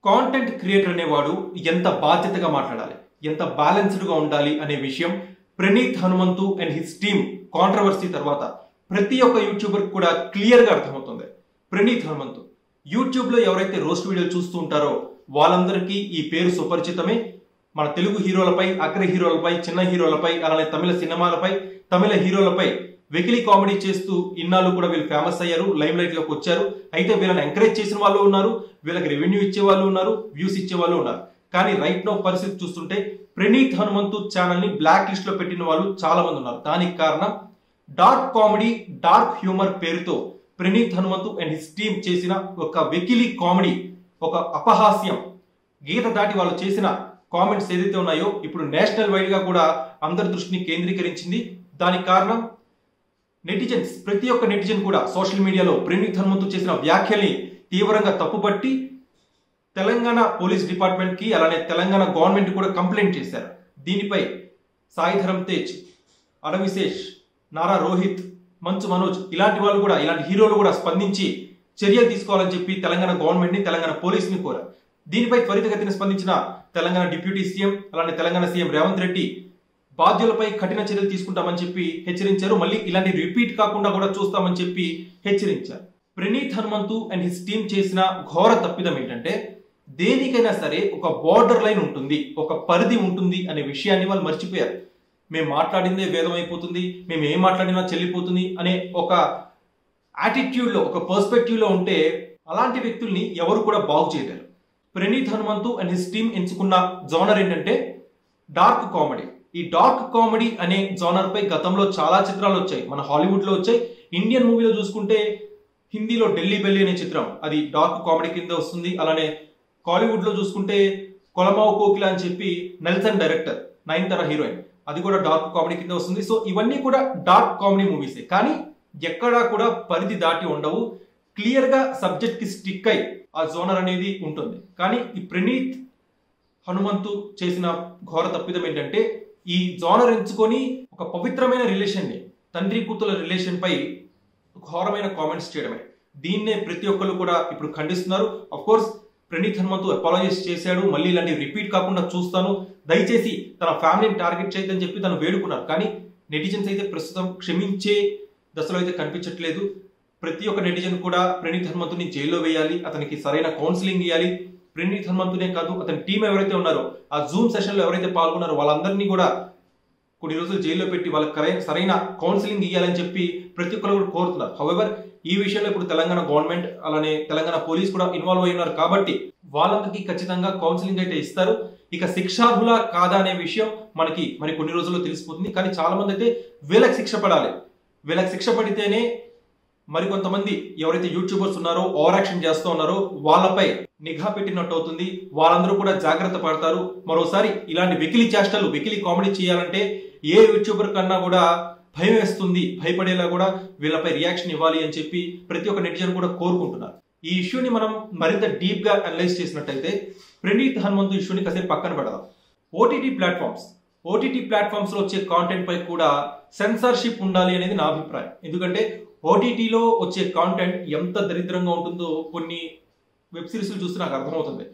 content creator అనేవాడు ఎంత బాధ్యతగా మాట్లాడాలి ఎంత బ్యాలెన్స్డ్ గా ఉండాలి అనే విషయం Praneeth Hanumanthu and his team controversy తర్వాత ప్రతి ఒక్క యూట్యూబర్ కూడా క్లియర్ గా అర్థమవుతుంది ప్రణీత్ హనుమంతు యూట్యూబ్ లో ఎవరైతే రోస్ట్ వీడియోలు చూస్తూ ఉంటారో వాళ్ళందరికీ ఈ పేరు సుపరిచితమే మన తెలుగు హీరోలపై అగ్ర హీరోలపై చిన్న హీరోలపై అలానే తమిళ సినిమాలపై తమిళ హీరోలపై వెకిలి కామెడీ చేస్తూ ఇన్నాళ్ళు కూడా వీళ్ళు ఫేమస్ అయ్యారు లైమ్ లైట్ లోకి వచ్చారు అయితే వీళ్ళని ఎంకరేజ్ చేసిన వాళ్ళు ఉన్నారు వీళ్ళకి రెవెన్యూ ఇచ్చే వాళ్ళు ఉన్నారు వ్యూస్ ఇచ్చే వాళ్ళు ఉన్నారు కానీ రైట్ నో పరిస్థితి చూస్తుంటే ప్రణీత్ హనుమంతు ఛానల్ ని బ్లాక్ లిస్ట్ లో పెట్టిన వాళ్ళు చాలా మంది ఉన్నారు దానికి కారణం డార్క్ కామెడీ డార్క్ హ్యూమర్ పేరుతో Praneeth Hanumanthu and his team చేసిన ఒక వెకిలి కామెడీ ఒక అపహాస్యం గీత దాటి వాళ్ళు చేసిన కామెంట్స్ ఏదైతే ఉన్నాయో ఇప్పుడు నేషనల్ వైడ్ గా కూడా అందరి దృష్టిని కేంద్రీకరించింది దానికి కారణం నెటిజన్స్ ప్రతి ఒక్క నెటిజన్ కూడా సోషల్ మీడియాలో ప్రణీత్ హనుమంతు చేసిన వ్యాఖ్యల్ని తీవ్రంగా తప్పుపట్టి తెలంగాణ పోలీస్ డిపార్ట్మెంట్ కి అలానే తెలంగాణ గవర్నమెంట్ కూడా కంప్లైంట్ చేశారు దీనిపై సాయిధరం తేజ్ అడవిశేష్ నారా రోహిత్ మంచు మనోజ్ ఇలాంటి వాళ్ళు కూడా ఇలాంటి హీరోలు కూడా స్పందించి చర్యలు తీసుకోవాలని చెప్పి తెలంగాణ గవర్నమెంట్ ని తెలంగాణ పోలీస్ ని కోరారు దీనిపై త్వరితగతిన స్పందించిన తెలంగాణ డిప్యూటీ సీఎం అలానే తెలంగాణ సీఎం రేవంత్ రెడ్డి బాధ్యులపై కఠిన చర్యలు తీసుకుంటామని చెప్పి హెచ్చరించారు మళ్ళీ ఇలాంటి రిపీట్ కాకుండా కూడా చూస్తామని చెప్పి హెచ్చరించారు Praneeth Hanumanthu and his team చేసిన ఘోర తప్పిదం ఏంటంటే దేనికైనా సరే ఒక బార్డర్ లైన్ ఉంటుంది ఒక పరిధి ఉంటుంది అనే విషయాన్ని వాళ్ళు మర్చిపోయారు మేము మాట్లాడిందే వేదం అయిపోతుంది మేము ఏం మాట్లాడినా చెల్లిపోతుంది అనే ఒక యాటిట్యూడ్ లో ఒక పర్స్పెక్టివ్ లో ఉంటే అలాంటి వ్యక్తుల్ని ఎవరు కూడా బాగు చేయలేరు Praneeth Hanumanthu and his team ఎంచుకున్న జోనర్ ఏంటంటే డార్క్ కామెడీ ఈ డార్క్ కామెడీ అనే జోనర్ పై గతంలో చాలా చిత్రాలు వచ్చాయి మన హాలీవుడ్ లో వచ్చాయి ఇండియన్ మూవీలో చూసుకుంటే హిందీలో ఢిల్లీ బెల్లి అనే చిత్రం అది డార్క్ కామెడీ కింద వస్తుంది అలానే కాలీవుడ్ లో చూసుకుంటే కొలమావు కోకిల అని చెప్పి నెల్సన్ డైరెక్టర్ నైన్తర హీరోయిన్ అది కూడా డార్క్ కామెడీ కింద వస్తుంది సో ఇవన్నీ కూడా డార్క్ కామెడీ మూవీసే కానీ ఎక్కడా కూడా పరిధి దాటి ఉండవు క్లియర్ గా సబ్జెక్ట్ కి స్టిక్ అయి ఆ జోనర్ అనేది ఉంటుంది కానీ ఈ ప్రణీత్ హనుమంతు చేసిన ఘోర తప్పిదం ఏంటంటే ఈ జోనర్ ఎంచుకొని ఒక పవిత్రమైన రిలేషన్ ని తండ్రి కూతుల రిలేషన్ పై ఘోరమైన కామెంట్స్ చేయడమే దీన్నే ప్రతి ఒక్కరు కూడా ఇప్పుడు ఖండిస్తున్నారు of course Praneeth Hanumanthu apologise చేశాడు మళ్ళీ ఇలాంటి రిపీట్ కాకుండా చూస్తాను దయచేసి తన ఫ్యామిలీని టార్గెట్ చేయదని చెప్పి తను వేడుకున్నారు కానీ నెటిజన్స్ అయితే ప్రస్తుతం క్షమించే దశలో అయితే కనిపించట్లేదు ప్రతి ఒక్క నెటిజన్ కూడా ప్రణీత్ హనుమంతుని జైల్లో వేయాలి అతనికి సరైన కౌన్సిలింగ్ ఇవ్వాలి ప్రణీత్ హనుమంతునే కాదు అతని టీం ఎవరైతే ఉన్నారో ఆ జూమ్ సెషన్ లో ఎవరైతే పాల్గొన్నారో వాళ్ళందరినీ కూడా కొన్ని రోజులు జైల్లో పెట్టి వాళ్ళకి కరై- సరైన కౌన్సిలింగ్ ఇవ్వాలని చెప్పి ప్రతి ఒక్కరు కూడా కోరుతున్నారు హౌఎవర్ ఈ విషయంలో ఇప్పుడు తెలంగాణ గవర్నమెంట్ అలానే తెలంగాణ పోలీస్ కూడా ఇన్వాల్వ్ అయి ఉన్నారు కాబట్టి వాళ్ళందరికీ ఖచ్చితంగా కౌన్సిలింగ్ అయితే ఇస్తారు ఇక శిక్షార్హుల కాదా అనే విషయం మనకి మరి కొన్ని రోజుల్లో తెలిసిపోతుంది కానీ చాలా మంది అయితే వీళ్ళకి శిక్ష పడాలి వీళ్ళకి శిక్ష పడితేనే మరి కొంతమంది ఎవరైతే యూట్యూబర్స్ ఉన్నారో ఓవర్ యాక్షన్ చేస్తూ ఉన్నారో వాళ్ళపై నిఘా పెట్టినట్టు అవుతుంది వాళ్ళందరూ కూడా జాగ్రత్త పడతారు మరోసారి ఇలాంటి వెకిలి చేష్టలు వెకిలి కామెడీ చేయాలంటే ఏ యూట్యూబర్ కన్నా కూడా భయం వేస్తుంది భయపడేలా కూడా వీళ్ళపై రియాక్షన్ ఇవ్వాలి అని చెప్పి ప్రతి ఒక్క నెటిజన్ కూడా కోరుకుంటున్నారు ఈ ఇష్యూని మనం మరింత డీప్ గా అనలైజ్ చేసినట్టయితే ప్రణీత్ హనుమంతు ఇష్యూని కాసేపు పక్కన పెడదాం ఓటీటీ ప్లాట్ఫామ్స్ ఓటీటీ ప్లాట్ఫామ్స్ లో వచ్చే కాంటెంట్ పై కూడా సెన్సార్షిప్ ఉండాలి అనేది నా అభిప్రాయం ఎందుకంటే ఓటీటీలో వచ్చే కాంటెంట్ ఎంత దరిద్రంగా ఉంటుందో కొన్ని వెబ్ సిరీస్లు చూస్తే నాకు అర్థమవుతుంది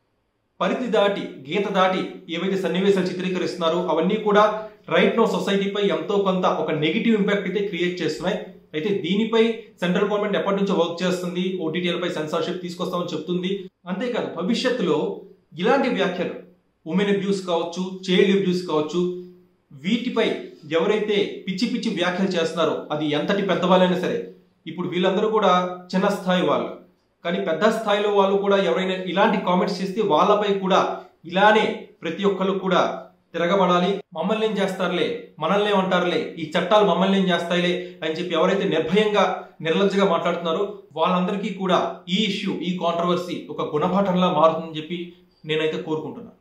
పరిధి దాటి గీత దాటి ఏవైతే సన్నివేశాలు చిత్రీకరిస్తున్నారో అవన్నీ కూడా రైట్ నో సొసైటీపై ఎంతో కొంత ఒక నెగిటివ్ ఇంపాక్ట్ అయితే క్రియేట్ చేస్తున్నాయి అయితే దీనిపై సెంట్రల్ గవర్నమెంట్ ఎప్పటి నుంచో వర్క్ చేస్తుంది ఓటీటీలపై సెన్సార్షిప్ తీసుకొస్తామని చెప్తుంది అంతేకాదు భవిష్యత్తులో ఇలాంటి వ్యాఖ్యలు ఉమెన్ అబ్యూస్ కావచ్చు చైల్డ్ అబ్యూస్ కావచ్చు వీటిపై ఎవరైతే పిచ్చి పిచ్చి వ్యాఖ్యలు చేస్తున్నారో అది ఎంతటి పెద్దవాళ్ళైనా సరే ఇప్పుడు వీళ్ళందరూ కూడా చిన్న స్థాయి వాళ్ళు కానీ పెద్ద స్థాయిలో వాళ్ళు కూడా ఎవరైనా ఇలాంటి కామెంట్స్ చేస్తే వాళ్ళపై కూడా ఇలానే ప్రతి ఒక్కరు కూడా తిరగబడాలి మమ్మల్ని ఏం చేస్తారులే మనల్ని ఏమంటారులే ఈ చట్టాలు మమ్మల్ని ఏం చేస్తాయిలే అని చెప్పి ఎవరైతే నిర్భయంగా నిర్లజ్జగా మాట్లాడుతున్నారో వాళ్ళందరికీ కూడా ఈ ఇష్యూ ఈ కాంట్రవర్సీ ఒక గుణపాఠంలా మారుతుందని చెప్పి నేనైతే కోరుకుంటున్నాను